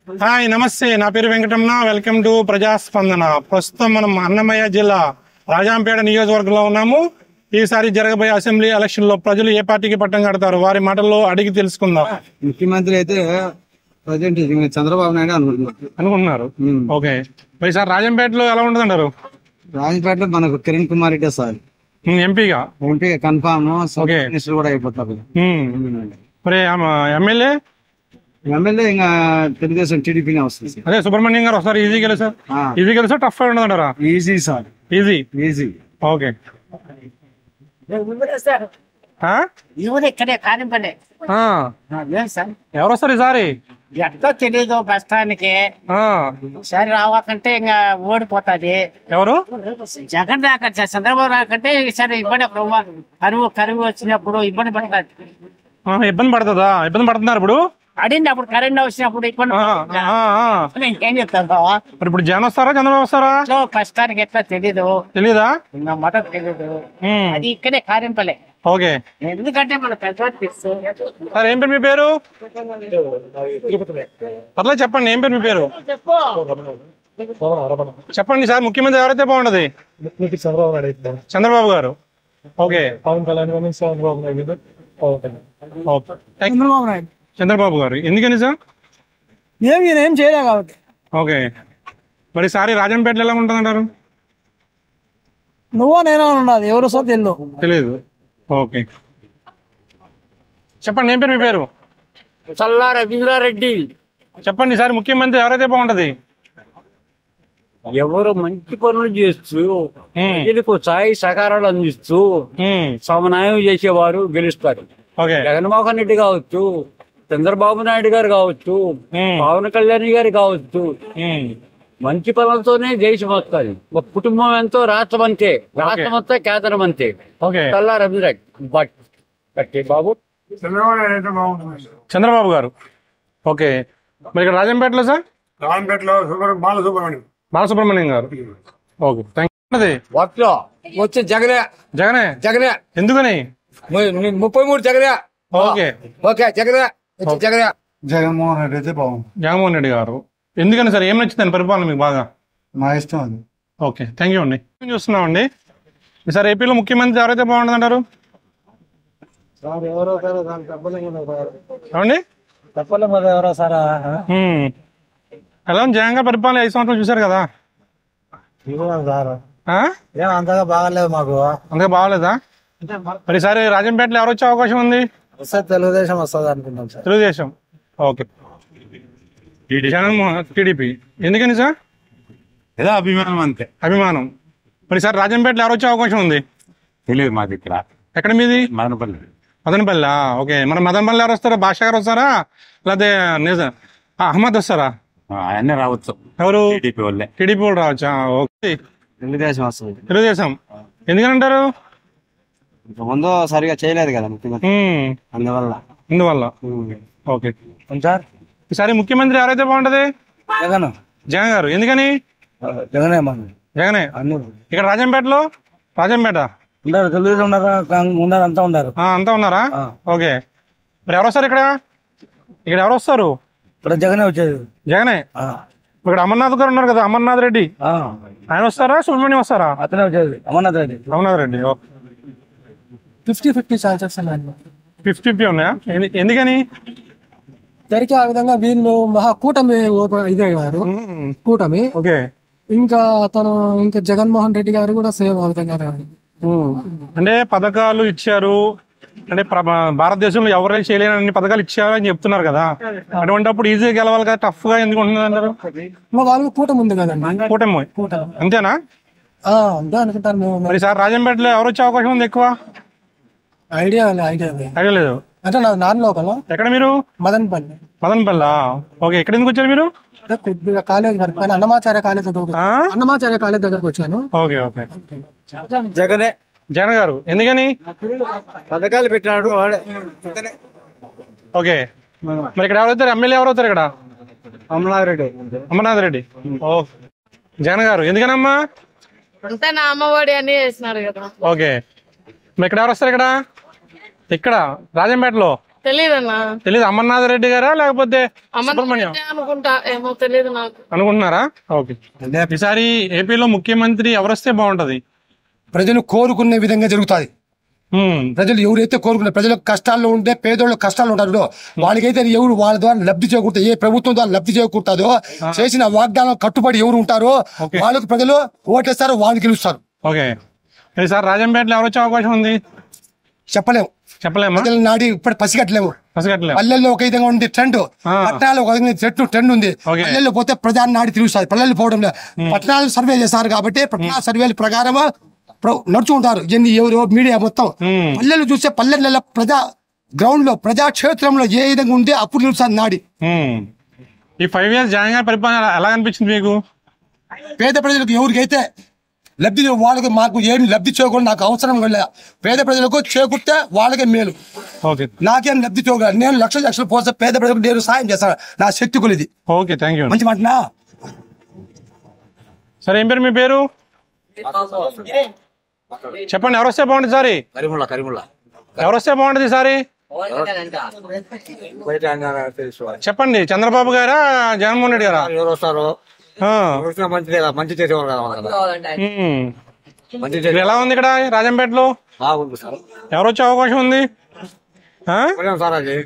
Hi నమస్తే నా పేరు వెంకటరమణ వెల్కమ్ టు ప్రజాస్పందన ప్రస్తుతం మనం అన్నమయ్య జిల్లా రాజాంపేట నియోజకవర్గంలో ఉన్నాము ఈసారి జరగబోయే అసెంబ్లీ ఎలక్షన్ లో ప్రజలు ఏ పార్టీకి పట్టం కడతారు వారి మాటల్లో అడిగి తెలుసుకుందాం ముఖ్యమంత్రి అయితే ప్రజెంట్ చంద్రబాబు నాయుడు అనుకుంటున్నారు అనుకుంటున్నారు ఓకే మరి సార్ రాజంపేటలో ఎలా ఉంటుందంటారు రాజపేటలో మనకు కిరణ్ కుమార్ రెడ్డి సార్ ఉమ్, ఎంపీగా ఎంపీ కన్ఫామ్ ఓకే. మినిస్టర్ కూడా అయిపోతారు ఉమ్, మరి ఆమె ఎమ్మెల్యే ఎమ్మెల్యే ఇంకా తెలుగుదేశం టీడీపీనే వస్తుంది సార్ అదే సుబ్రహ్మణ్యం గారు వస్తారు ఈజీ గెలుసా ఆ, ఈజీ గెలుసా టఫ్ ఉండదంటారా easy sir easy easy okay ఆ? ఇవ్వదు ఇక్కడే కానివ్వండి ఆ, ఏం సార్ ఎవరు వస్తారు ఈసారి ఎట్టో తెలీదు బస్తానికి ఆ, సరే రావాకంటే ఇంకా ఓడిపోతాది ఎవరు జగన్ రాకంటే చంద్రబాబు రాకంటే ఈసారి ఇబ్బంది ప్రభు కరువు కరువు వచ్చినప్పుడు ఇబ్బంది పడుతుంది ఆ, ఇబ్బంది పడుతుందా ఇబ్బంది పడుతున్నారు ఇప్పుడు అడింది అప్పుడు కరెంట్ వచ్చినప్పుడు ఇబ్బంది ఆ, పడుతుంది. ఆ, ఆ. ఇంకేం చెప్తాను బావా మరి ఇప్పుడు జగన్ వస్తారా చంద్రబాబు వస్తారా ఇంట్లో కష్టానికి ఎట్లా తెలీదు తెలీదా ఇంకా మొదటి తెలీదు ఉమ్, అది ఇక్కడే కారింపలే ఓకే ఎందుకంటే మన పెద్దవాడు తెలుసు సార్ ఏం పేరు మీ పేరు పర్లేదు చెప్పండి ఏం పేరు మీ పేరు చెప్పండి సార్ ముఖ్యమంత్రి ఎవరైతే బాగుంటది చంద్రబాబు నాయుడు అయితే చంద్రబాబు గారు ఓకే పవన్ కళ్యాణ్ కానీ Chandrababu Naidu Pavan Kalyan okay thank you. Chandrababu Naidu Chandrababu garu ఎందుకని సార్ ఏం ఈయన ఏం చేయలే కాబట్టి ఓకే మరి సారి రాజంపేటలో ఎలా ఉంటుందంటారు నువ్వో నేనో ఉన్నది ఎవరు సో తెలియదు తెలియదు ఓకే చెప్పండి ఏం పేరు మీ పేరు చల్లా రవీంద్రారెడ్డి చెప్పండి సార్ ముఖ్యమంత్రి ఎవరైతే బాగుంటది ఎవరు మంచి పనులు చేస్తూ ఉమ్, ప్రజలకు సాయి సహకారాలు అందిస్తూ ఉమ్, సమన్వయం చేసేవారు గెలుస్తారు ఓకే జగన్మోహన్ రెడ్డి కావచ్చు చంద్రబాబు నాయుడు గారు కావచ్చు ఉమ్, పవన్ కళ్యాణ్ గారు కావచ్చు ఉమ్, మంచి పనులతోనే దేశం వస్తుంది ఒక కుటుంబం ఎంతో రాష్ట్రం అంతే రాష్ట్రం అంతా కేంద్రం అంతే ఓకే చల్లా రవీంద్ర బట్ కట్టే బాబు చంద్రబాబు గారు ఓకే మరి ఇక్కడ రాజంపేటలో సార్ రాజంపేటలో సుబ్ర- Balasubrahmanyam Balasubrahmanyam garu okay thank you వాటిలో వచ్చే జగనే జగనే జగనే ఎందుకని ము- ము- ముప్పై మూడు జగనే ఓకే ఓకే జగనే వచ్చే జగనే జగన్మోహన్ రెడ్డి అయితే బాగుంది జగన్మోహన్ రెడ్డి గారు ఎందుకని సార్ ఏం నచ్చిందని పరిపాలన మీకు బాగా నా ఇష్టం అది ఓకే థ్యాంక్ యూ అండి ఏం చూస్తున్నామండి ఈసారి ఏపీలో ముఖ్యమంత్రి ఎవరైతే బాగుంటుందంటారు ఏమండి చెప్పలే మరి ఎవరో సారా హ్మ్. ఎలా ఉంది జగన్ గారి పరిపాలన ఐదు సంవత్సరాలు చూశారు కదా సార్ ఆ? ఏం అంతగా బాగలేదు మాకు అంతగా బాగలేదా మరి ఈసారి రాజంపేటలో ఎవరు వచ్చే అవకాశం ఉంది వస్తే తెలుగుదేశం వస్తుంది అనుకుంటాం sir Telugu Desam okay Jaganmohan TDP ఎందుకని సార్ ఏదో అభిమానం అంతే అభిమానం మరి సార్ రాజంపేటలో ఎవరు వచ్చే అవకాశం ఉంది తెలియదు మాది ఇక్కడ ఎక్కడ మీది మదనపల్లి మదనపల్లి ఓకే మన మదనపల్లి ఎవరు వస్తారా భాష గారు వస్తారా లేకపోతే నిజ ఆ, అహ్మద్ వస్తారా అవన్నీ రావచ్చు ఎవరు టీడీపీ వాళ్ళే టీడీపీ వాళ్ళు రావచ్చా ఓకే తెలుగుదేశం వస్తుంది తెలుగుదేశం ఎందుకనంటారు ముందు సరిగా చేయలేదు కదా ముఖ్యమంత్రి హ్మ్. అందువల్ల ఇందువల్ల ఓకే సార్ ఈసారి ముఖ్యమంత్రి ఎవరైతే బాగుంటది జగన్ జగన్ గారు ఎందుకని జగనే మన జగనే అన్ని ఇక్కడ రాజంపేటలో రాజంపేట ఉండరు తెలుగుదేశం ఉన్నారు ఉండరు అంతా ఉండరు ఆ, అంతా ఉన్నారా ఆ. ఓకే మరి ఎవరు వస్తారు ఇక్కడ ఇక్కడ ఎవరు వస్తారు ఇక్కడ జగనే వచ్చేది జగనే ఇక్కడ అమర్నాథ్ గారు ఉన్నారు కదా అమర్నాథ్ రెడ్డి ఆయన వస్తారా సుబ్రహ్మణ్యం వస్తారా అతనే వచ్చేది Amarnath Reddy Amarnath Reddy fifty fifty chances ఉన్నాయి ఫిఫ్టీ ఫిఫ్టీ ఉన్నాయా ఎందు- ఎందుకని జరిగే ఆ విధంగా వీళ్ళు మహా కూటమి ఓప- ఇదే గారు మ్మ్. కూటమి ఓకే ఇంకా తను ఇంకా జగన్మోహన్ రెడ్డి గారు కూడా సేమ్ ఆ విధంగా అంటే పథకాలు ఇచ్చారు అంటే ప్ర- భారతదేశంలో ఎవరైనా చేయలేని పథకాలు ఇచ్చారు అని చెప్తున్నారు కదా అటువంటిప్పుడు ఈజీగా గెలవాలి కదా టఫ్ గా ఎందుకు ఉంటుంది అంటారు ఇంకా వాళ్ళకి కూటమి ఉంది కదండి కూటమి కూటమి అంతేనా ఆ, అంతే అనుకుంటాను మేము మరి సార్ రాజంపేటలో ఎవరు వచ్చే అవకాశం ఉంది ఎక్కువ ఐడియా ఐడియా లేదు. ఐడియా లేదు అంటే నా నాన్ లోకల్ ఎక్కడ మీరు మదనపల్లి మదనపల్లి ఓకే ఎక్కడ ఎందుకు వచ్చారు మీరు అంటే కొద్దిగా కాలేజ్ వరకు కానీ అన్నమాచార్య కాలేజ్ దగ్గరకు ఆ? అన్నమాచార్య కాలేజ్ దగ్గరకు వచ్చాను ఓకే ఓకే జగనే జగన్ గారు ఎందుకని పథకాలు పెట్టినాడు వాడే ఓకే మరి ఇక్కడ ఎవరు ఎమ్మెల్యే ఎవరు అవుతారు ఇక్కడ అమర్నాథ్ రెడ్డి అమర్నాథ్ రెడ్డి ఓ జగన్ గారు ఎందుకనమ్మా అంతా నా అమ్మఒడి అని వేసినారు కదా ఓకే మరి ఇక్కడ ఎవరు వస్తారు ఇక్కడ ఇక్కడ రాజంపేటలో తెలియదన్నా తెలీదు అమర్నాథ్ రెడ్డి గారా లేకపోతే సుబ్రహ్మణ్యం అమ్మ అనుకుంటా ఏమో తెలియదు నాకు అనుకుంటున్నారా ఓకే ఈసారి ఏపీలో ముఖ్యమంత్రి ఎవరొస్తే బాగుంటది ప్రజలు కోరుకునే విధంగా జరుగుతుంది హ్మ్. ప్రజలు ఎవరైతే కోరుకునే ప్రజలకు కష్టాల్లో ఉంటే పేదోళ్ళు కష్టాలు ఉంటారు వాళ్ళకైతే ఎవరు వాళ్ళ ద్వారా లబ్ధి చేకూరుతా ఏ ప్రభుత్వం ద్వారా లబ్ధి చేకూరుతుందో చేసిన వాగ్దానం కట్టుబడి ఎవరు ఉంటారో వాళ్ళకు ప్రజలు ఓటేస్తారు వాళ్ళు గెలుస్తారు ఓకే ఈసారి రాజంపేటలో ఎవరు వచ్చే అవకాశం ఉంది చెప్పలేము చెప్పలేమా ప్రజల నాడి ఇప్పుడు పసిగట్టలేము పసిగట్టలేము పల్లెల్లో ఒక విధంగా ఉంది ట్రెండ్ పట్టణాలు ఒక విధంగా చెట్టు ట్రెండ్ ఉంది ఓకే. పల్లెల్లో పోతే ప్రజా నాడి తిరుగుతుంది పల్లెలు పోవడం లేదు పట్టణాలు సర్వే చేస్తారు కాబట్టి పట్టణాల సర్వేల ప్రకారం ప్ర- నడుచుకుంటారు ఎన్ని ఎవరు మీడియా మొత్తం హ్మ్. పల్లెలు చూస్తే పల్లెల ప్రజా గ్రౌండ్ లో ప్రజా క్షేత్రంలో ఏ విధంగా ఉంటే అప్పుడు తెలుస్తుంది నాడి హ్మ్. ఈ ఫైవ్ ఇయర్స్ జగన్ గారి పరిపాలన ఎలా అనిపించింది మీకు పేద ప్రజలకు ఎవరికైతే లబ్ధి వాళ్ళకి మాకు ఏం లబ్ధి చేయకూడదు నాకు అవసరం లేదు పేద ప్రజలకు చేకూర్తే వాళ్ళకే మేలు ఓకే నాకేం లబ్ధి చేయకూడదు నేను లక్షల లక్షలు పోస్తే పేద ప్రజలకు నేను సాయం చేస్తాను నా శక్తి కొలిది ఓకే థ్యాంక్ యూ మంచి మాటనా సరే ఏం పేరు మీ పేరు చెప్పండి ఎవరు వస్తే బాగుంటుంది సారి కరిముల్లా కరిముల్లా ఎవరు వస్తే బాగుంటుంది సారి చెప్పండి చంద్రబాబు గారా జగన్మోహన్ రెడ్డి గారా ఎవరు వస్తారు ఆ. ఎవరు వచ్చినా మంచిదే కదా మంచి చేసేవారు కదా మనకు కదా. హ్మ్. మంచి ఇక్కడ ఎలా ఉంది ఇక్కడ రాజంపేటలో బాగుంది సార్ ఎవరు వచ్చే అవకాశం ఉంది ఆ? చెప్పలేం సార్ అది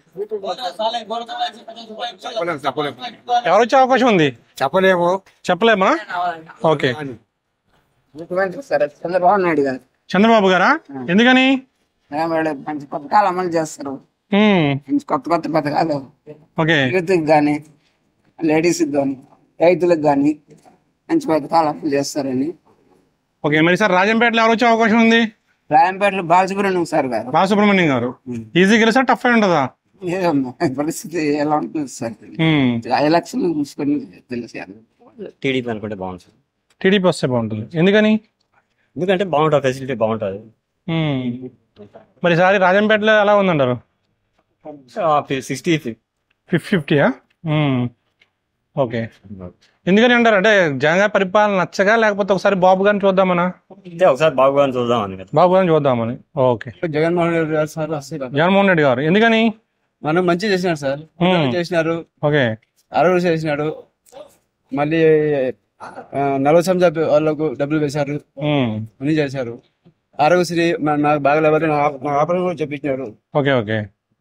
చెప్పలేం చెప్పలేము ఎవరు వచ్చే అవకాశం ఉంది చెప్పలేము చెప్పలేమా ఓకే సరే చంద్రబాబు నాయుడు గారు చంద్రబాబు గారా ఎందుకని వాళ్ళు మంచి పథకాలు అమలు చేస్తారు హ్మ్. మంచి కొత్త కొత్త పథకాలు ఓకే యూత్కి కానీ లేడీస్కి కానీ రైతులకు కానీ మంచి పథకాలు అమలు చేస్తారని ఓకే మరి సార్ రాజంపేటలో ఎవరు వచ్చే అవకాశం ఉంది రాయంపేటలో బాలసుబ్రహ్మణ్యం సార్ గారు బాలసుబ్రహ్మణ్యం గారు ఈజీ గెలిసా టఫ్ అయి ఉంటుందా ఏదమ్మా పరిస్థితి ఎలా ఉంటుంది సార్ హ్మ్. ఆ ఎలక్షన్ చూసుకొని తెలిసి టీడీపీ అనుకుంటే బాగుంటుంది సార్ టీడీపీ వస్తే బాగుంటుంది ఎందుకని ఎందుకంటే బాగుంటుంది ఫెసిలిటీ బాగుంటుంది హ్మ్. మరి ఈసారి రాజంపేటలో ఎలా ఉందంటారు సిక్స్టీ ఫిఫ్టీ ఫిఫ్టీయా ఓకే ఎందుకని అంటారు అంటే జగన్ గారి పరిపాలన నచ్చగా లేకపోతే ఒకసారి బాబు గారిని చూద్దామనా అంటే ఒకసారి బాబు గారిని చూద్దామని కదా బాబు గారిని చూద్దామని ఓకే జగన్మోహన్ రెడ్డి గారు సార్ వస్తారు జగన్మోహన్ రెడ్డి గారు ఎందుకని మనం మంచి చేసినారు సార్ Hmm. చేసినారు ఓకే అరవై చేసినాడు మళ్ళీ ఆ, నలభై సంవత్సరాల వాళ్ళకు డబ్బులు వేశారు హ్మ్. అన్ని చేశారు ఆరోగ్యశ్రీ మా- నాకు బాగా లేకపోతే నా ఆప- నా ఆపరేషన్ కూడా చెప్పించినారు ఓకే ఓకే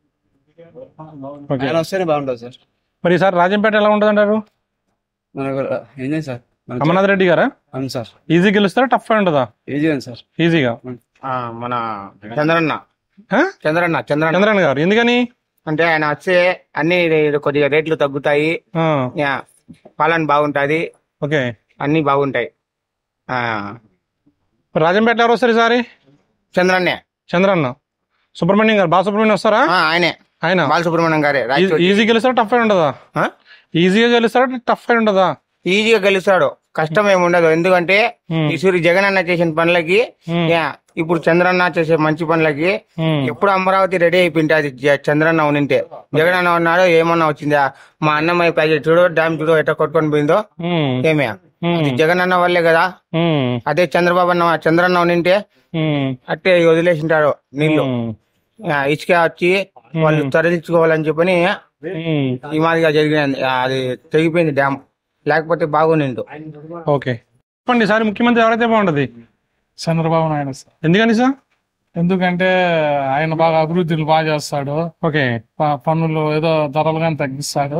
ఓకే ఆయన వస్తేనే బాగుంటుంది సార్ మరి ఈసారి రాజంపేట ఎలా ఉంటుంది అంటారు మనకు ఏం చేయం సార్ మన అమర్నాథ్ రెడ్డి గారా అవును సార్ ఈజీ గెలుస్తారా టఫ్ అయి ఉంటుందా ఏజీ అని సార్ ఈజీగా మన చంద్రన్న ఆ? చంద్రన్న చంద్రన్న చంద్రన్ గారు ఎందుకని అంటే ఆయన వస్తే అన్ని రే- కొద్దిగా రేట్లు తగ్గుతాయి ఆ, యా, పాలన బాగుంటది ఓకే అన్ని బాగుంటాయి ఆ మరి రాజంపేటలో ఎవరు వస్తారు ఈసారి చంద్రన్నే చంద్రన్న సుబ్రహ్మణ్యం గారు బాల సుబ్రహ్మణ్యం వస్తారా ఆ, ఆయనే ఆయన బాలసుబ్రహ్మణ్యం గారే రాయచోటి. ఈజీ గెలుస్తారా టఫ్ అయి ఉంటుందా ఆ? ఈజీగా గెలుస్తారా టఫ్ అయి ఉంటుందా ఈజీగా గెలుస్తాడు కష్టం ఏమి ఉండదు ఎందుకంటే Hmm. ఈ సూరి జగన్ అన్న చేసిన పనులకి Hmm. యా, ఇప్పుడు చంద్రన్న చేసే మంచి పనులకి Hmm. ఎప్పుడు అమరావతి రెడీ అయిపోయింది జ- చంద్రన్న ఉనింటే జగన్ అన్న ఉన్నాడు ఏమన్నా వచ్చిందా మా అన్నమయ్య ప్యాకెట్ చూడు డ్యామ్ చూడు ఎట్లా కొట్టుకొని పోయిందో హ్మ్. ఏమే Hmm. అది జగన్ అన్న వల్లే కదా హ్మ్. అదే చంద్రబాబు అన్న చంద్రన్న ఉనింటే హ్మ్. అట్టే వదిలేసింటాడు నీళ్లు హ్మ్. యా, ఇసుక వచ్చి వాళ్ళు తరలించుకోవాలని చెప్పని హ్మ్. ఈ మాదిరిగా జరిగింది ఆ, అది తెగిపోయింది డ్యామ్ లేకపోతే బాగునిండు ఓకే చెప్పండి ఈసారి ముఖ్యమంత్రి ఎవరైతే బాగుంటది చంద్రబాబు నాయుడు సార్ ఎందుకని సార్ ఎందుకంటే ఆయన బాగా అభివృద్ధిలు బాగా చేస్తాడు ఓకే ప- పన్నులు ఏదో ధరలు కానీ తగ్గిస్తాడు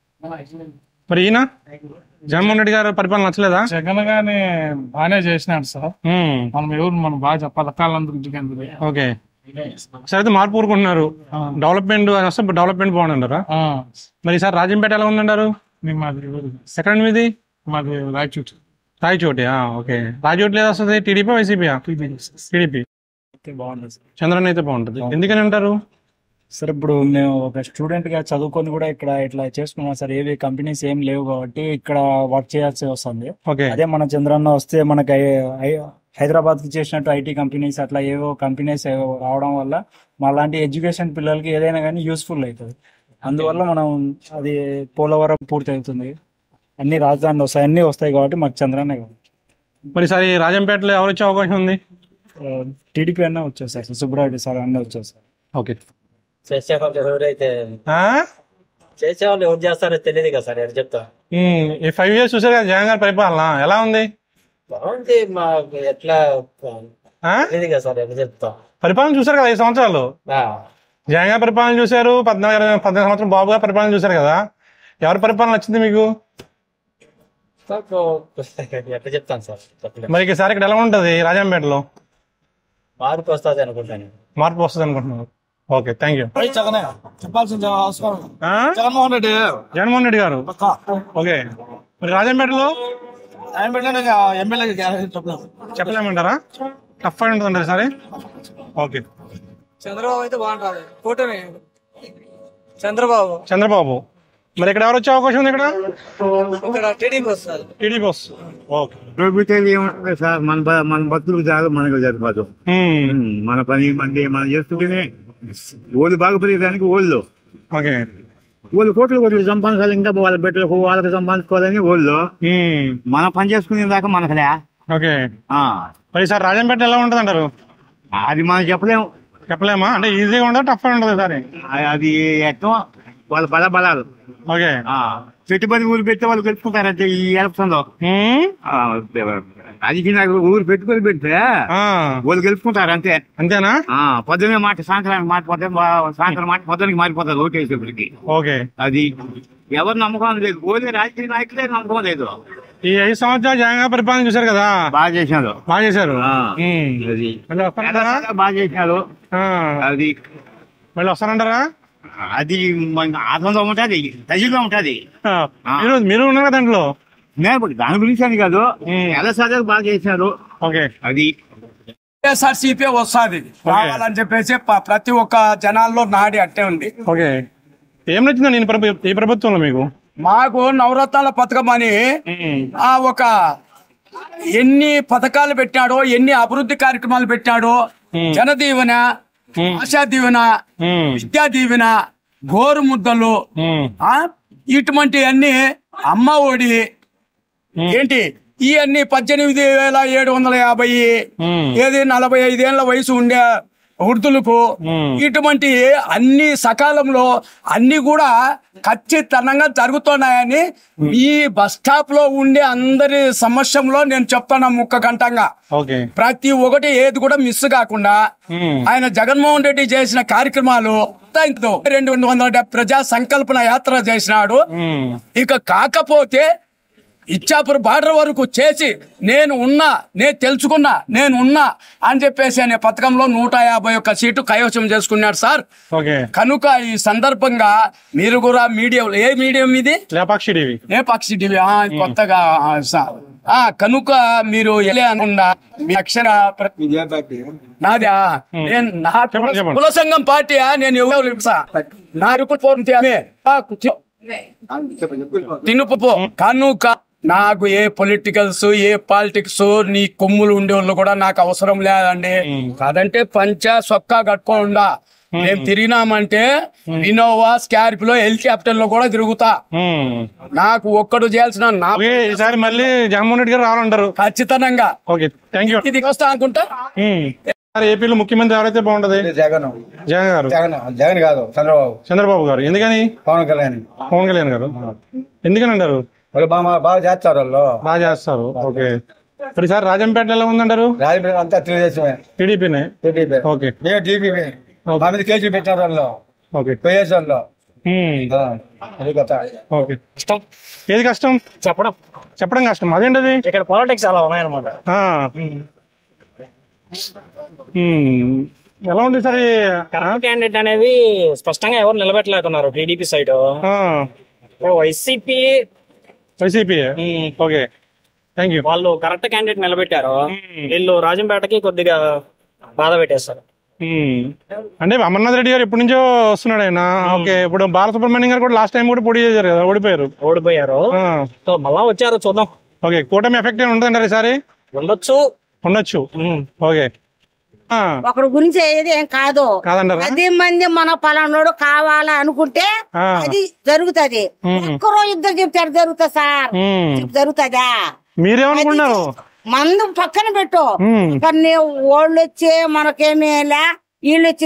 మరి ఈయన జగన్మోహన్ రెడ్డి గారు పరిపాలన నచ్చలేదా జగన్ గాని బాగానే చేసినాడు సార్ హ్మ్. మనం ఎవరు మనం బాగా పథకాలందరూ జగన్ ఓకే సరే అయితే మార్పు కోరుకుంటున్నారు డెవలప్మెంట్ అని వస్తే డెవలప్మెంట్ బాగుందంటారా మరి ఈసారి రాజంపేట ఎలా ఉందంటారు మాది ఊరు. ఎక్కడ మీది మాది రాయచూటి రాయచోటి ఆ, ఓకే రాయచోటి లేదా వస్తుంది టీడీపీ వైసీపీ టీడీపీ బాగుంటుంది సార్ చంద్రన్ అయితే బాగుంటుంది ఎందుకని అంటారు సార్ ఇప్పుడు మేము ఒక స్టూడెంట్ గా చదువుకొని కూడా ఇక్కడ ఇట్లా చేసుకున్నాం సార్ ఏవి కంపెనీస్ ఏం లేవు కాబట్టి ఇక్కడ వర్క్ చేయాల్సి వస్తుంది ఓకే అదే మన చంద్రన్న వస్తే మనకి హైదరాబాద్ కి చేసినట్టు ఐటీ కంపెనీస్ అట్లా ఏవో కంపెనీస్ రావడం వల్ల మా లాంటి ఎడ్యుకేషన్ పిల్లలకి ఏదైనా కానీ యూస్ఫుల్ అవుతుంది అందువల్ల మనం అది పోలవరం పూర్తి అవుతుంది అన్ని రాజధానులు వస్తాయి అన్ని వస్తాయి కాబట్టి మాకు చంద్రన్నే కావాలి మరి ఈసారి రాజంపేటలో ఎవరు వచ్చే అవకాశం ఉంది టీడీపీ అన్న వచ్చారు సార్ సుబ్రారెడ్డి సార్ అన్నీ వచ్చారు సార్ ఓకే చేసేవాళ్ళు ఎవరైతే ఆ? చేసేవాళ్ళు ఎవరు చేస్తారో తెలియదు కదా సార్ ఎక్కడ చెప్తా ఉమ్, ఈ ఫైవ్ ఇయర్స్ చూసారు కదా జగన్ గారి పరిపాలన ఎలా ఉంది బాగుంది మాకు ఎట్లా ఆ? తెలియదు కదా సార్ ఎక్కడ చెప్తా పరిపాలన చూసారు కదా ఐదు సంవత్సరాలు ఆ, జగన్ గారి పరిపాలన చూశారు పద్నాలుగు ఇరవై పద్నాలుగు సంవత్సరం బాబు గారి పరిపాలన చూశారు కదా ఎవరి పరిపాలన నచ్చింది మీకు నాకు ఎట్లా చెప్తాను సార్ చెప్పలేదు మరి ఈసారి ఇక్కడ ఎలా ఉంటది రాజంపేటలో మార్పు వస్తుంది అనుకుంటాను మార్పు వస్తుంది అనుకుంటున్నారు ఓకే థ్యాంక్ యూ జగనే చెప్పాల్సిన అవసరం ఆ? జగన్మోహన్ రెడ్డి జగన్మోహన్ రెడ్డి గారు ఓకే మరి రాజంపేటలో ఆయన పెట్టిన ఎమ్మెల్యే చెప్పలేదు చెప్పలేమంటారా టఫ్ ఫైట్ ఉంటుందంటారు సరే ఓకే చంద్రబాబు అయితే బాగుంటుంది కూటమి చంద్రబాబు చంద్రబాబు మరి ఇక్కడ ఎవరు వచ్చే అవకాశం ఉంది ఇక్కడ ఇక్కడ టీడీపీ వస్తుంది టీడీపీ వస్తుంది ఓకే ప్రభుత్వం ఏముంటుంది సార్ మన బ- మన బతుకు చాలు మనకు సరిపోదు ఉమ్, మన పని మంది మనం చేస్తుంటేనే ఓళ్ళు బాగుపడేదానికి ఓళ్ళు ఓకే వాళ్ళు కోట్లు కోట్లు సంపాదించాలి ఇంకా వాళ్ళ బిడ్డలకు వాళ్ళకి సంపాదించుకోవాలని ఓళ్ళు మన పని చేసుకునే దాకా మనకులే ఓకే ఆ, మరి సార్ రాజంపేట ఎలా ఉంటుంది అంటారు అది మనం చెప్పలేము చెప్పలేమా అంటే ఈజీగా ఉండదు టఫ్ ఉంటుంది సార్ ఆ- అది ఎట్టో వాళ్ళ బల బలాలు ఓకే ఆ, పెట్టుబడి ఊరు పెడితే వాళ్ళు గెలుచుకుంటారంటే ఈ ఎలక్షన్ లో ఆ, రాజకీయ నాయకులు ఊరు పెట్టుబడి పెడితే వాళ్ళు గెలుచుకుంటారు అంతే అంతేనా పొద్దునే మాట సాయంత్రానికి మారిపోతే సాయంత్రం మాట పొద్దునకి మారిపోతుంది ఓటేసేపటికి ఓకే అది ఎవరు నమ్మకం లేదు ఓన్లీ రాజకీయ నాయకులే నమ్మకం లేదు ఈ ఐదు సంవత్సరాలు జగన్ గారి పరిపాలన చూశారు కదా బాగా చేశారు బాగా చేశారు ఉమ్. అది మళ్ళీ వస్తారంటారా బాగా చేశారు ఆ. అది మళ్ళీ వస్తారంటారా అది మన ఆత్మలో ఉంటది తజిలో ఉంటది ఆ. మీరు మీరు ఉన్నారు కదా దాంట్లో నేను దాని గురించి అని కాదు ఎలా సార్ బాగా చేశారు ఓకే అది వైఎస్ఆర్సీపీ వస్తుంది రావాలని చెప్పేసి ప- ప్రతి ఒక్క జనాల్లో నాడి అట్టే ఉంది ఓకే ఏం నచ్చిందా నేను ప్రభు ఈ ప్రభుత్వంలో మీకు మాకు నవరత్నాల పథకం అని ఆ ఒక ఎన్ని పథకాలు పెట్టాడో ఎన్ని అభివృద్ధి కార్యక్రమాలు పెట్టాడో జనదీవెన ఆశా దీవెన విద్యా దీవెన గోరు ముద్దలు ఆ ఇటువంటి అన్ని అమ్మ ఒడి ఏంటి ఈ అన్ని పద్దెనిమిది వేల ఏడు వందల యాభై ఏది నలభై ఐదేళ్ల వయసు ఉండే వృద్ధులకు ఇటువంటి అన్ని సకాలంలో అన్ని కూడా ఖచ్చితంగా జరుగుతున్నాయని ఈ బస్ స్టాప్ లో ఉండే అందరి సమస్యంలో నేను చెప్తున్నా ముక్క గంటంగా ఓకే ప్రతి ఒక్కటి ఏది కూడా మిస్ కాకుండా ఆయన జగన్మోహన్ రెడ్డి చేసిన కార్యక్రమాలు ఇంతో రెండు వందల డెబ్బై ప్రజా సంకల్పన యాత్ర చేసినాడు ఇక కాకపోతే ఇచ్చాపుర బార్డర్ వరకు చేసి నేను ఉన్నా నేను తెలుసుకున్నా నేను ఉన్నా అని చెప్పేసి అనే పథకంలో నూట యాభై ఒక్క సీటు కైవసం చేసుకున్నాడు సార్ ఓకే కనుక ఈ సందర్భంగా మీరు కూడా మీడియం ఏ మీడియం ఇది లేపాక్షి టీవీ ఏ పక్షి టీవీ ఆ, కొత్తగా ఆ, స- ఆ కనుక మీరు ఎలా అనుకున్నా మీ అక్షర ప్ర- నాది ఆ, నేను నా కుల- కుల సంఘం పార్టీ నేను ఎవరు తెలుసా? నా రిపోర్ట్ ఫోన్ తీయాలి. ఆ, కూర్చో. తినుపు కనుక నాకు ఏ పొలిటికల్స్ ఏ పాలిటిక్స్ నీ కొమ్ములు ఉండే వాళ్ళు కూడా నాకు అవసరం లేదండి కాదంటే పంచ సొక్కా కట్టుకోండా మేము తిరిగినామంటే ఇన్నోవా స్కార్పిలో హెలికాప్టర్ లో కూడా తిరుగుతా నాకు ఒక్కడు చేయాల్సిన నా ఈసారి మళ్ళీ జగన్మోహన్ రెడ్డి గారు రావాలంటారు ఖచ్చితంగా ఓకే థ్యాంక్ యూ ఇది వస్తా అనుకుంటా సార్ ఏపీలో ముఖ్యమంత్రి ఎవరైతే బాగుంటది జగన్ జగన్ గారు జగన్ జగన్ కాదు చంద్రబాబు చంద్రబాబు గారు ఎందుకని పవన్ కళ్యాణ్ పవన్ కళ్యాణ్ గారు ఎందుకని అంటారు వాళ్ళు బాగా బాగా చేస్తారు వాళ్ళు బాగా చేస్తారు ఓకే మరి సార్ రాజంపేట ఎలా ఉందంటారు రాజపేట అంతా తెలుగుదేశమే టీడీపీనే టీడీపీ ఓకే మేము టీడీపీ మా మీద కేసులు పెట్టినారు వాళ్ళు ఓకే పోయేసి వాళ్ళు ఆ, అది కథ ఓకే కష్టం ఏది కష్టం చెప్పడం చెప్పడం కష్టం అదేంటది ఇక్కడ పాలిటిక్స్ అలా ఉన్నాయన్నమాట ఆ. ఉమ్. ఎలా ఉంది సార్ ఈ- కరెక్ట్ క్యాండిడేట్ అనేది స్పష్టంగా ఎవరు నిలబెట్టలేకున్నారు టీడీపీ సైడ్ ఆ, YCP YCP okay thank you వాళ్ళు కరెక్ట్ క్యాండిడేట్ నిలబెట్టారు వీళ్ళు రాజంపేటకి కొద్దిగా బాధ పెట్టేస్తారు ఉమ్. అంటే అమర్నాథ్ రెడ్డి గారు ఎప్పటి నుంచో వస్తున్నాడు ఆయన ఓకే ఇప్పుడు బాలసుబ్రహ్మణ్యం గారు కూడా లాస్ట్ టైం కూడా పోటీ చేశారు కదా ఓడిపోయారు ఓడిపోయారు సో మళ్ళా వచ్చారు చూద్దాం ఓకే కూటమి ఎఫెక్ట్ ఏమి ఉంటుందంటారు ఈసారి ఉండొచ్చు ఉండొచ్చు ఓకే ఆ, ఒకరి గురించి ఏది ఏం కాదు కాదంటారా? పది మంది మన పలానోడు కావాలా అనుకుంటే ఆ. అది జరుగుతది ఉమ్. ఒక్కరో ఇద్దరు చెప్తారు జరుగుతుంది సార్ ఉమ్. జరుగుతుందా మీరేమనుకున్నారు మందు పక్కన పెట్టు ఉమ్. కానీ వాళ్ళు వచ్చే మనకేమీ లే వీళ్ళు వచ్చిలే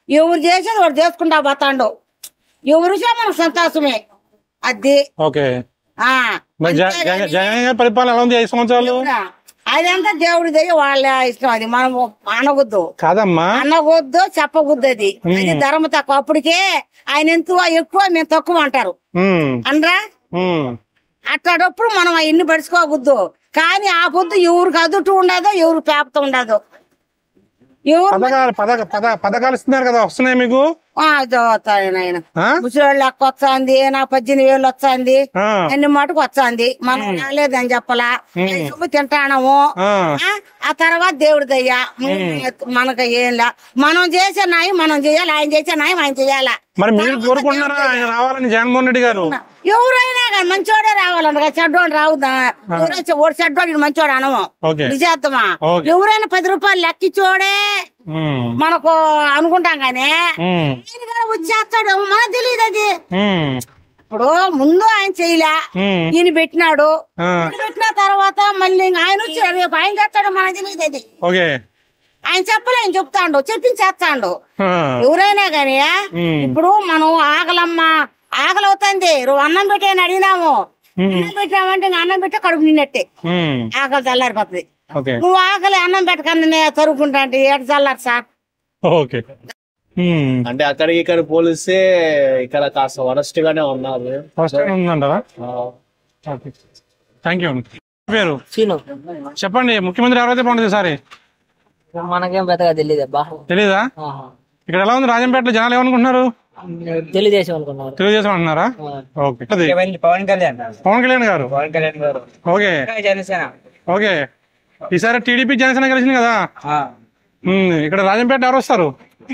ఎవరు చేసేది వాడు చేసుకుంటా పోతాండు ఎవరు చేసినా మనకు సంతోషమే అది ఓకే ఆ మరి జ- జగన్ జగన్ గారి పరిపాలన ఎలా ఉంది ఐదు సంవత్సరాలు అదంతా దేవుడి దగ్గర వాళ్ళ ఇష్టం అది మనం అనవద్దు కాదమ్మా అనవద్దు చెప్పవద్దు అది ఉమ్. అది ధర్మ తక్కువ అప్పటికే ఆయన ఎంత ఎక్కువ మేము తక్కువ అంటారు ఉమ్, అనరా ఉమ్. అట్లాడప్పుడు మనం అవన్నీ పడుచుకోవద్దు కానీ ఆ పొద్దు ఎవరికి అదుటు ఉండదు ఎవరు పేపత ఉండదు ఎవరు పథకాలు పథక పథ పథకాలు ఇస్తున్నారు కదా వస్తున్నాయి మీకు ఆ, ఇదో వస్తాయి నాయన ఆ? ముసలి లెక్క వస్తుంది నా పద్దెనిమిది వేలు వస్తుంది ఆ. అన్ని మటుకు వస్తుంది మనం రాలేదని చెప్పలా ఉమ్. అవి సొమ్ము తింటానము ఆ. ఆ? ఆ తర్వాత దేవుడి దయ్యా మనకు ఏం లా మనం చేసే న్యాయం మనం చేయాలి ఆయన చేసే న్యాయం ఆయన చేయాలా మరి మీరు కోరుకుంటున్నారా ఆయన రావాలని జగన్మోహన్ రెడ్డి గారు ఎవరైనా కానీ మంచోడే రావాలంట చెడ్డోడు రావుదా ఎవరైనా ఓడి చెడ్డోడు మంచోడు అనము ఓకే. నిజాత్తమా ఓకే. ఎవరైనా పది రూపాయలు లెక్కిచ్చోడే ఉమ్, మనకు అనుకుంటాం కానీ ఉమ్, ఈయన కూడా వచ్చేస్తాడు మనకు తెలియదు అది ఉమ్, ఇప్పుడు ముందు ఆయన చేయలే ఉమ్. ఈయన పెట్టినాడు ఆ, ఈయన పెట్టిన తర్వాత మళ్ళీ ఇంక ఆయన వచ్చాడు రేపు ఆయన చేస్తాడు మనకు తెలియదు అది ఓకే ఆయన చెప్పలే ఆయన చెప్తాడు చెప్పించేస్తాడు ఆ, ఎవరైనా కానీ ఉమ్. ఇప్పుడు మనం ఆకలమ్మ ఆకలి అవుతుంది నువ్వు అన్నం పెట్టాను అడిగినాము ఉమ్, అన్నం పెట్టామంటే ఇంక అన్నం పెట్టే కడుపు నిన్నట్టే ఉమ్, ఆకలి చల్లారిపోతుంది ఓకే నువ్వు ఆకలి అన్నం పెట్టకన్నా నేను తరుపుకుంటా అంటే ఏడు చల్లారు సార్ ఓకే ఉమ్. అంటే అక్కడ ఇక్కడ పోలిస్తే ఇక్కడ కాస్త వరస్ట్ గానే ఉన్నారు ఫస్ట్ టైం ఉందంటారా ఓకే థ్యాంక్ యూ పేరు చెప్పండి ముఖ్యమంత్రి ఎవరైతే బాగుంటుంది సారి మనకేం పెద్దగా తెలియదు అబ్బా తెలీదా ఇక్కడ ఎలా ఉంది రాజంపేటలో జనాలు ఏమనుకుంటున్నారు తెలుగుదేశం అనుకున్నారు తెలుగుదేశం అంటున్నారా ఓకే అది. పవన్ కళ్యాణ్ పవన్ కళ్యాణ్ గారు పవన్ కళ్యాణ్ గారు ఓకే జనసేన ఓకే ఈసారి టీడీపీ జనసేన కలిసింది కదా ఉమ్, ఇక్కడ రాజంపేట ఎవరు వస్తారు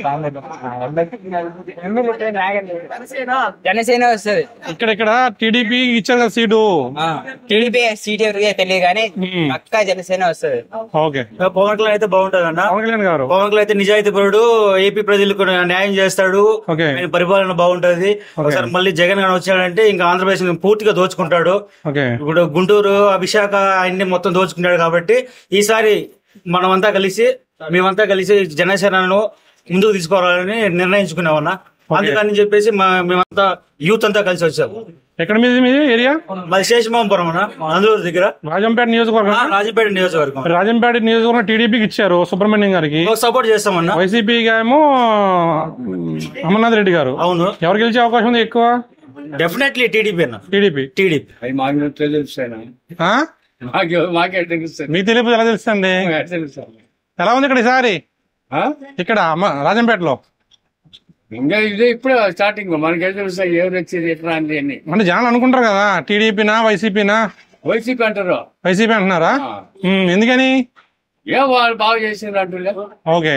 జనసేన వస్తుంది ఇక్కడ ఇక్కడ టీడీపీ ఇచ్చారు కదా సీటు టీడీపీ సీట్ ఎవరికి తెలియదు కానీ పక్కా జనసేన వస్తుంది ఓకే పవన్ కళ్యాణ్ అయితే బాగుంటది అన్న పవన్ కళ్యాణ్ గారు పవన్ కళ్యాణ్ అయితే నిజాయితీ పరుడు ఏపీ ప్రజలకు న్యాయం చేస్తాడు ఓకే. ఆయన పరిపాలన బాగుంటది ఒకసారి మళ్ళీ జగన్ గారు వచ్చాడంటే ఇంకా ఆంధ్రప్రదేశ్ ని పూర్తిగా దోచుకుంటాడు ఓకే ఇప్పుడు గుంటూరు ఆ విశాఖ అన్ని మొత్తం దోచుకుంటాడు కాబట్టి ఈసారి మనమంతా కలిసి మేమంతా కలిసి జనసేనను ముందుకు తీసుకోవాలని నిర్ణయించుకున్నామన్నా అందుకని చెప్పేసి మా- మేమంతా యూత్ అంతా కలిసి వచ్చాము ఎక్కడ మీది మీది ఏరియా మాది శేషమాంపురం అన్న అందులో దగ్గర రాజంపేట నియోజకవర్గం రాజంపేట నియోజకవర్గం రాజంపేట నియోజకవర్గం టీడీపీకి ఇచ్చారు సుబ్రహ్మణ్యం గారికి సపోర్ట్ చేస్తామన్నా వైసీపీ ఏమో అమర్నాథ్ రెడ్డి గారు అవును ఎవరు గెలిచే అవకాశం ఉంది ఎక్కువ డెఫినెట్లీ టీడీపీ అన్న టీడీపీ టీడీపీ అవి మాకు తెలుస్తాను ఆ? మాకు మాకే తెలుస్తాను మీకు తెలియదు ఎలా తెలుస్తుంది తెలుస్తాను ఎలా ఉంది ఇక్కడ ఈసారి ఇక్కడ అమ్మ- రాజంపేటలో ఇంకా ఇదే ఇప్పుడు స్టార్టింగ్ మనకి ఎదురు తెలుస్తాయి ఎవరు వచ్చేది ఎట్లా అని అన్ని అంటే జనాలు అనుకుంటారు కదా టీడీపీనా వైసీపీనా వైసీపీ అంటారు వైసీపీ అంటున్నారా ఉమ్, ఎందుకని ఏ వాళ్ళు బాగా చేసిండ్రు అంటారు ఓకే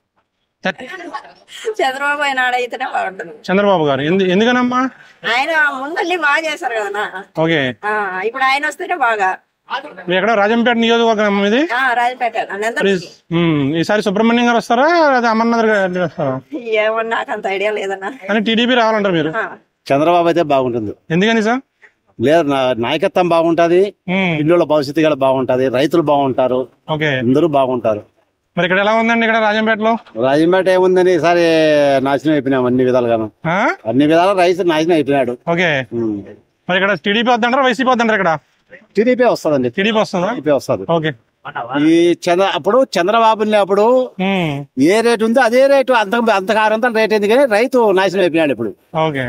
చంద్రబాబు ఆయన ఆడైతేనే బాగుంటుంది చంద్రబాబు గారు ఎందు ఎందుకనమ్మా ఆయన ముందల్ని బాగా చేశారు కదా ఓకే ఇప్పుడు ఆయన వస్తేనే బాగా మీరు ఎక్కడ రాజంపేట నియోజకవర్గం ఇది ఆ, రాజపేట అందరూ ఉమ్, ఈసారి సుబ్రహ్మణ్యం గారు వస్తారా లేదా అమర్నాథ్ గారు వస్తారా ఏమన్నా నాకు అంత ఐడియా లేదన్నా కానీ టీడీపీ రావాలంటారు మీరు చంద్రబాబు అయితే బాగుంటుంది ఎందుకని సార్ లేదు నా- నాయకత్వం బాగుంటది పిల్లల భవిష్యత్తు కూడా బాగుంటది రైతులు బాగుంటారు ఓకే అందరూ బాగుంటారు మరి ఇక్కడ ఎలా ఉందండి ఇక్కడ రాజంపేటలో రాజంపేట ఏముందని ఈసారి నాశనం అయిపోయినాం అన్ని విధాలుగాను ఆ? అన్ని విధాలు రైతు నాశనం అయిపోయినాడు ఓకే మరి ఇక్కడ టీడీపీ వద్దంటారా వైసీపీ వద్దంటారా ఇక్కడ టీడీపీ వస్తుందండి టీడీపీ వస్తుందా టీడీపీ వస్తుంది ఓకే ఈ చంద్ర అప్పుడు చంద్రబాబు అప్పుడు ఏ రేటు ఉందో అదే రేటు అంత అంతకారంత రేట్ ఎందుకని రైతు నాశనం అయిపోయినాడు ఇప్పుడు ఓకే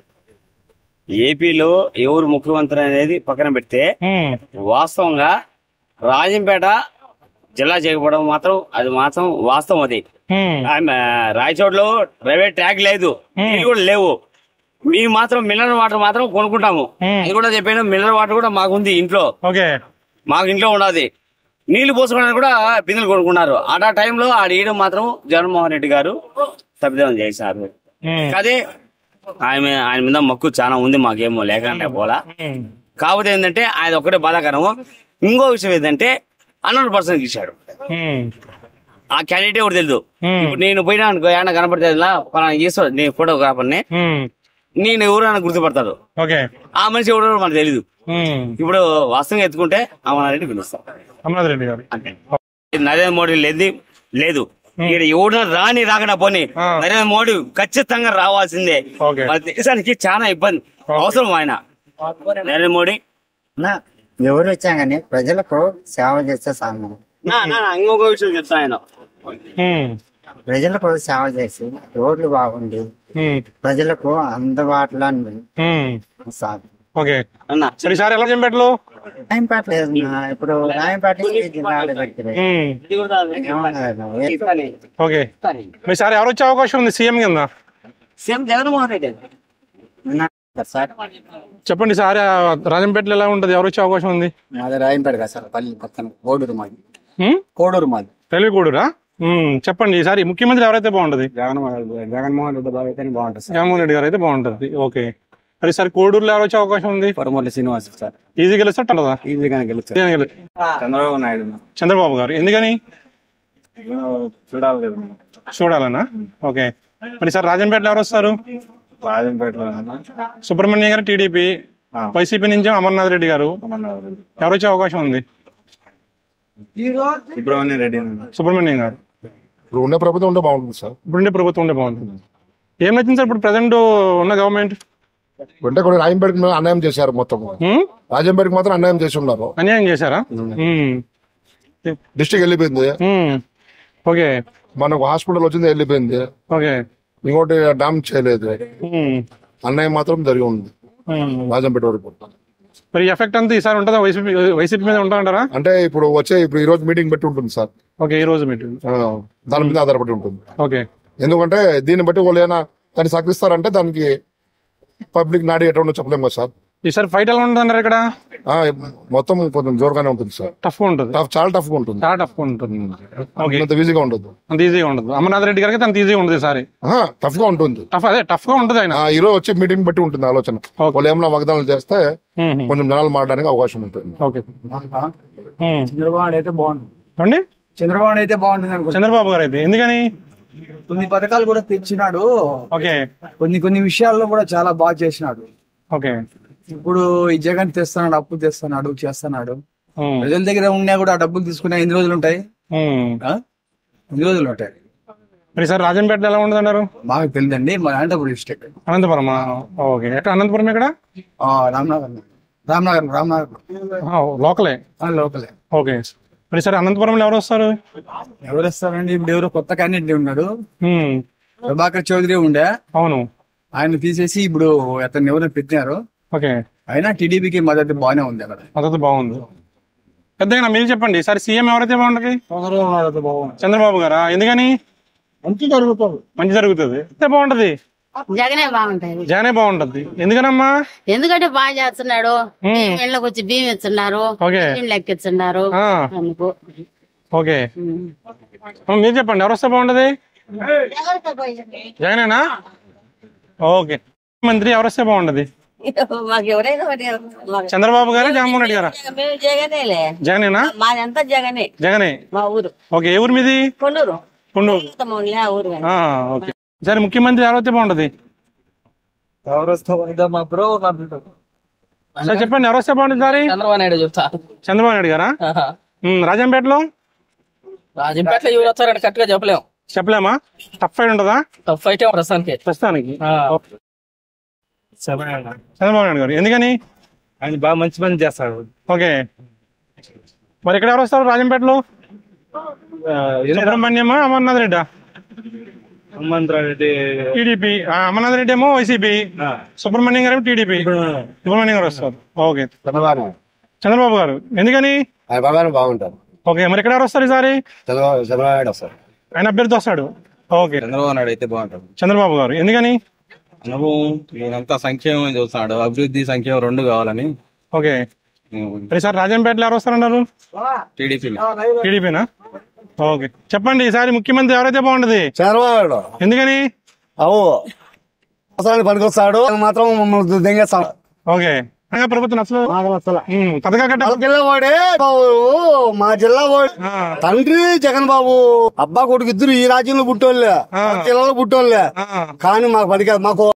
ఏపీలో ఎవరు ముఖ్యమంత్రి అనేది పక్కన పెడితే వాస్తవంగా రాజంపేట జిల్లా చేయకపోవడం మాత్రం అది మాత్రం వాస్తవం అది ఆమె రాయచోటలో ప్రైవేట్ ట్రాక్ లేదు నీళ్ళు కూడా లేవు మేము మాత్రం మినరల్ వాటర్ మాత్రం కొనుక్కుంటాము అది కూడా చెప్పాను మినరల్ వాటర్ కూడా మాకుంది ఇంట్లో ఓకే మాకు ఇంట్లో ఉన్నది నీళ్లు పోసుకోవడానికి కూడా బిందెలు కొనుక్కున్నారు ఆ టైంలో ఆడ ఈయడం మాత్రం జగన్మోహన్ రెడ్డి గారు తప్పిదం చేశారు అదే ఆయన ఆయన మీద మక్కు చాలా ఉంది మాకేమో లేకుండా పోలా కాకపోతే ఏంటంటే ఆయన ఒకటే బాధాకరము ఇంకో విషయం ఏంటంటే హండ్రెడ్ పర్సెంట్ ఇచ్చాడు ఆ క్యాండిడేట్ ఎవరు తెలియదు ఇప్పుడు నేను పోయినా అనుకో ఏమన్నా కనపడితే ఇలా పలానా చేస్తాడు నేను ఫోటోగ్రాఫర్ని నేను ఎవరైనా గుర్తుపడతాడు ఓకే ఆ మనిషి ఎవరో మనకు తెలియదు ఇప్పుడు వాస్తవంగా ఎత్తుకుంటే అమరారెడ్డి పిలుస్తాం అమర్నాథ్ రెడ్డి గారు ఇది నరేంద్ర మోడీ లేదు లేదు ఇక్కడ ఎవడో రాని రాకుండా పోని నరేంద్ర మోడీ ఖచ్చితంగా రావాల్సిందే మన దేశానికి చాలా ఇబ్బంది అవసరం ఆయన నరేంద్ర మోడీ ఎవరు వచ్చా కానీ ప్రజలకు సేవ చేస్తే సాగు నా నా నా, ఇంకొక విషయం చెప్తా ఆయన ప్రజలకు సేవ చేసి రోడ్లు బాగుండి ప్రజలకు అందుబాటులో సాగు ఓకే సరే ఈసారి ఎలా చంపెట్లు రాయంపేట లేదు నా. ఇప్పుడు రాయంపేట నుంచి జిల్లాలు పెట్టినాయి. ఏమన్నా ఓకే మీ సార్ ఎవరు వచ్చే అవకాశం ఉంది సీఎం కింద సీఎం జగన్మోహన్ రెడ్డి సార్ చెప్పండి సార్ ఆ రాజంపేటలో ఎలా ఉంటది ఎవరు వచ్చే అవకాశం ఉంది మాది రాయంపేట కదా సార్ పల్లి పక్కన కోడూరు మాది హ్మ్? కోడూరు మాది రైల్వే కూడూరా హ్మ్, చెప్పండి ఈసారి ముఖ్యమంత్రి ఎవరైతే బాగుంటది జగన్మోహన్ జగన్మోహన్ రెడ్డి బాగా అయితేనే బాగుంటుంది సార్ జగన్మోహన్ రెడ్డి గారు అయితే బాగుంటది ఓకే మరి సార్ కోడూరులో ఎవరు వచ్చే అవకాశం ఉంది పరమూర్తి శ్రీనివాస్ సార్ ఈజీ గెలుస్తాట ఉంటుందా ఈజీగానే గెలుస్తారు ఈజీగానే గెలు- చంద్రబాబు నాయుడు చంద్రబాబు గారు ఎందుకని చూడాలి కదా చూడాలనా ఓకే మరి సార్ రాజంపేటలో ఎవరు వస్తారు రాజంపేటలో సుబ్రహ్మణ్యం గారు టీడీపీ వైసీపీ నుంచి అమర్నాథ్ రెడ్డి గారు ఎవరు వచ్చే అవకాశం ఉంది సుబ్రహ్మణ్యం రెడ్డి సుబ్రహ్మణ్యం గారు ఇప్పుడు ఉండే ప్రభుత్వం ఉంటే బాగుంటుంది సార్ ఇప్పుడుండే ప్రభుత్వం ఉంటే బాగుంటుంది ఏం నచ్చింది సార్ ఇప్పుడు ప్రజెంట్ ఉన్న గవర్నమెంట్ అంటే కూడా రాజంపేటకి మీద అన్యాయం చేశారు మొత్తం రాజంపేటకి మాత్రం అన్యాయం చేసి ఉన్నారు అన్యాయం చేశారా మ్మ్. డిస్టిక్ వెళ్ళిపోయింది ఓకే మనకు హాస్పిటల్ వచ్చింది వెళ్ళిపోయింది ఓకే ఇంకోటి డామ్ చేయలేదు మ్మ్. అన్యాయం మాత్రం జరిగి ఉంది మ్మ్. రాజంపేట వరకు మరి ఎఫెక్ట్ అంతా ఈసారి ఉంటుందా వైసీపీ వైసీపీ మీద ఉంటారంటారా అంటే ఇప్పుడు వచ్చే ఇప్పుడు ఈ రోజు మీటింగ్ పెట్టి ఉంటుంది సార్ ఓకే ఈ రోజు మీటింగ్ ఆ, దాని మీద ఆధారపడి ఉంటుంది ఓకే ఎందుకంటే దీన్ని బట్టి వాళ్ళు ఏమైనా దాన్ని సహకరిస్తారంటే దానికి పబ్లిక్ నాడి ఎట్లా ఉండో చెప్పలేము కదా సార్ ఈసారి ఫైట్ ఎలా ఉంటుందన్నారు ఇక్కడ ఆ, మొత్తం కొంచెం జోరుగానే ఉంటుంది సార్ టఫ్ ఉంటుంది టఫ్ చాలా టఫ్ గా ఉంటుంది చాలా టఫ్ ఉంటుంది ఓకే అంత ఈజీగా ఉండదు అంత ఈజీగా ఉండదు అమర్నాథ్ రెడ్డి గారికి అంత ఈజీగా ఉంటుంది ఈసారి టఫ్ గా ఉంటుంది టఫ్ అదే టఫ్ గా ఉంటుంది ఆయన ఆ, ఈ రోజు వచ్చే మీటింగ్ బట్టి ఉంటుంది ఆలోచన వాళ్ళు ఏమైనా వాగ్దానాలు చేస్తే కొంచెం జనాలు మారడానికి అవకాశం ఉంటుంది ఓకే చంద్రబాబు నాయుడు అయితే బాగుంటుంది అండి చంద్రబాబు నాయుడు అయితే బాగుంటుంది అనుకో చంద్రబాబు గారు అయితే ఎందుకని కొన్ని పథకాలు కూడా తెచ్చినాడు ఓకే కొన్ని కొన్ని విషయాల్లో కూడా చాలా బాగా చేసినాడు ఓకే ఇప్పుడు ఈ జగన్ తెస్తున్నాడు అప్పు తెస్తున్నాడు చేస్తున్నాడు ప్రజల దగ్గర ఉన్నా కూడా ఆ డబ్బులు తీసుకునే ఎన్ని రోజులు ఉంటాయి ఆ? ఎన్ని రోజులు ఉంటాయి మరి సార్ రాజంపేటలో ఎలా ఉండదు అన్నారు బాగా తెలియదండి మన అనంతపురం డిస్ట్రిక్ట్ అనంతపురం ఓకే ఎక్కడ అనంతపురం ఎక్కడ రామ్నగర్ రామ్నగర్ రామ్నగర్ లోకలే లోకలే ఓకే మరి సార్ అనంతపురంలో ఎవరు వస్తారు ఎవరు వస్తారండి ఇప్పుడు ఎవరో కొత్త క్యాండిడేట్ ఉన్నాడు హ్మ్. ప్రభాకర్ చౌదరి ఉండే అవును ఆయన తీసేసి ఇప్పుడు అతన్ని ఎవరైనా పెట్టినారు ఓకే అయినా టీడీపీకి మద్దతు బాగానే ఉంది అక్కడ మద్దతు బాగుంది పెద్దగా మీరు చెప్పండి సార్ సీఎం ఎవరైతే బాగుంటది చంద్రబాబు గారా ఎందుకని మంచి జరుగుతుంది మంచి జరుగుతుంది అయితే బాగుంటది జగనే బాగుంటాయి జగనే బాగుంటది ఎందుకనమ్మా ఎందుకంటే బాగా చేస్తున్నాడు ఇళ్ళకి వచ్చి బియ్యం ఇస్తున్నారు ఓకే. ఇళ్ళు ఎక్కిస్తున్నారు ఆ. అందుకు ఓకే అమ్మ, మీరు చెప్పండి ఎవరు వస్తే బాగుంటది జగనేనా ఓకే మంత్రి ఎవరు వస్తే బాగుంటది మాకు ఎవరైనా ఒకటే. మాకు- చంద్రబాబు గారా జగన్మోహన్ రెడ్డి గారా మేము జగనేలే జగనేనా మాదంతా జగనే జగనే మా ఊరు ఓకే ఏ ఊరు మీది కొండూరు కొండూరు ఉత్తమౌన్లే ఆ ఊరు కానీ. ఆ, ఓకే సరే ముఖ్యమంత్రి ఎవరు వస్తే బాగుంటది ఎవరు వస్తే మా బ్రో సార్ చెప్పండి ఎవరు వస్తే బాగుంటుంది సార్ చంద్రబాబు నాయుడు చెప్తా చంద్రబాబు నాయుడు గారా ఉమ్, రాజంపేటలో రాజంపేటలో ఎవరు వస్తారని కరెక్ట్ గా చెప్పలేం చెప్పలేమా టఫ్ ఫైట్ ఉంటుందా టఫ్ అయితే ప్రస్తుతానికి ప్రస్తుతానికి చంద్రబాబు నాయుడు గారు ఎందుకని ఆయన బాగా మంచి పని చేస్తాడు ఓకే మరి ఇక్కడ ఎవరు వస్తారు రాజంపేటలో సుబ్రహ్మణ్యమా అమర్నాథ్ రెడ్డా రెడ్డి టీడీపీ అమర్నాథ్ రెడ్డి ఏమో వైసీపీ సుబ్రహ్మణ్యం గారు టీడీపీ సుబ్రహ్మణ్యం గారు వస్తారు ఓకే చంద్రబాబు చంద్రబాబు గారు ఎందుకని ఆయన బాగానే బాగుంటారు ఓకే మరి ఇక్కడ ఎవరు వస్తారు ఈసారి చంద్రబాబు చంద్రబాబు నాయుడు వస్తారు ఆయన అభ్యర్థి వస్తాడు ఓకే చంద్రబాబు నాయుడు అయితే బాగుంటారు చంద్రబాబు గారు ఎందుకని అనుభవం ఈయనంతా సంక్షేమం చూస్తున్నాడు అభివృద్ధి సంక్షేమం రెండు కావాలని ఓకే మరి సార్ రాజంపేటలో ఎవరు వస్తారన్నారు టీడీపీ టీడీపీనా ఓకే చెప్పండి ఈసారి ముఖ్యమంత్రి ఎవరైతే బాగుంటది చంద్రబాబు ఎందుకని అవు అవసరానికి పనికొస్తాడు మాత్రం మమ్మల్ని దెంగేస్తాడు ఓకే అనగా ప్రభుత్వం అసలు పథకా కట్ట జిల్లా వాడే బాబు మా జిల్లా వాడు తండ్రి జగన్ బాబు అబ్బా కొడుకు ఇద్దరు ఈ రాజ్యంలో పుట్టోళ్ళే జిల్లాలో పుట్టోళ్ళే కానీ మాకు పనికి మాకు